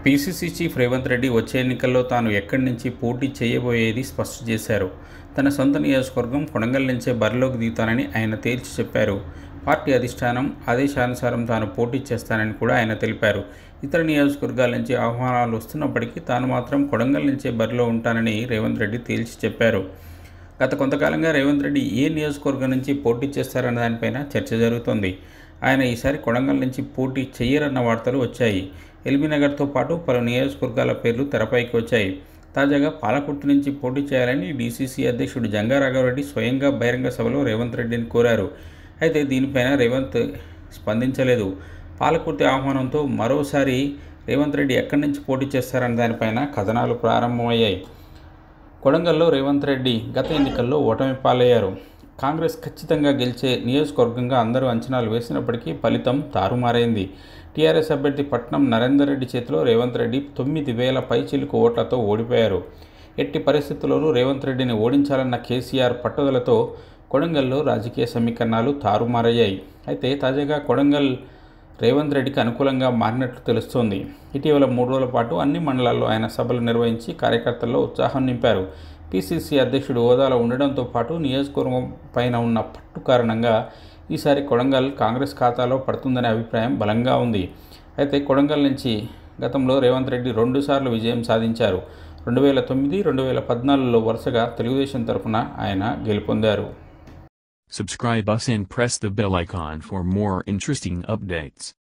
PCC chief Revanth Reddy వచ్చే ఎన్నికల్లో తాను ఎక్కడి నుంచి పోటీ చేయబోయేది స్పష్టం చేశారు తన సొంత నియోజకవర్గం కొడంగల్ నుంచే బరిలోకి దిగుతానని ఆయన తేల్చి చెప్పారు పార్టీ అధిష్టానం ఆదేశానుసారం తాను పోటీ చేస్తానని కూడా ఆయన తెలిపారు ఇతర నియోజకవర్గాల నుంచి ఆహ్వానాలు వస్తున్నప్పటికీ తాను మాత్రం కొడంగల్ నుంచే బరిలో ఉంటానని రేవంత్ రెడ్డి తేల్చి చెప్పారు గత కొంతకాలంగా రేవంత్ రెడ్డి ఏ నియోజకవర్గం నుంచి పోటీ చేస్తారన్న దానిపైన చర్చ జరుగుతోంది ఆయన ఈసారి కొడంగల్ నుంచి పోటీ చెయ్యరన్న వార్తలు వచ్చాయి ఎల్బీనగర్తో పాటు పలు నియోజకవర్గాల పేర్లు తెరపైకి వచ్చాయి తాజాగా పాలకుర్తి నుంచి పోటీ చేయాలని డీసీసీ అధ్యక్షుడు జంగారాఘవరెడ్డి స్వయంగా బహిరంగ సభలో రేవంత్ రెడ్డిని కోరారు అయితే దీనిపైన రేవంత్ స్పందించలేదు పాలకుర్తి ఆహ్వానంతో మరోసారి రేవంత్ రెడ్డి ఎక్కడి నుంచి పోటీ చేస్తారన్న దానిపైన కథనాలు ప్రారంభమయ్యాయి కొడంగల్లో రేవంత్ రెడ్డి గత ఎన్నికల్లో ఓటమి పాలయ్యారు కాంగ్రెస్ ఖచ్చితంగా గెలిచే నియోజకవర్గంగా అందరూ అంచనాలు వేసినప్పటికీ ఫలితం తారుమారైంది టీఆర్ఎస్ అభ్యర్థి పట్నం నరేందర్ రెడ్డి చేతిలో రేవంత్ రెడ్డి తొమ్మిది వేల పైచిలుకు ఓట్లతో ఓడిపోయారు ఎట్టి పరిస్థితుల్లోనూ రేవంత్ రెడ్డిని ఓడించాలన్న కేసీఆర్ పట్టుదలతో కొడంగల్లో రాజకీయ సమీకరణాలు తారుమారయ్యాయి అయితే తాజాగా కొడంగల్ రేవంత్ రెడ్డికి అనుకూలంగా మారినట్లు తెలుస్తోంది ఇటీవల మూడు రోజుల పాటు అన్ని మండలాల్లో ఆయన సభలు నిర్వహించి కార్యకర్తల్లో ఉత్సాహం నింపారు పీసీసీ అధ్యక్షుడు హోదాలో ఉండడంతో పాటు నియోజకవర్గం పైన ఉన్న పట్టు కారణంగా ఈసారి కొడంగల్ కాంగ్రెస్ ఖాతాలో పడుతుందనే అభిప్రాయం బలంగా ఉంది అయితే కొడంగల్ నుంచి గతంలో రేవంత్ రెడ్డి రెండుసార్లు విజయం సాధించారు రెండు వేల తొమ్మిది రెండు వేల పద్నాలుగులో వరుసగా తెలుగుదేశం తరఫున ఆయన గెలుపొందారు Subscribe us and press the bell icon for more interesting updates.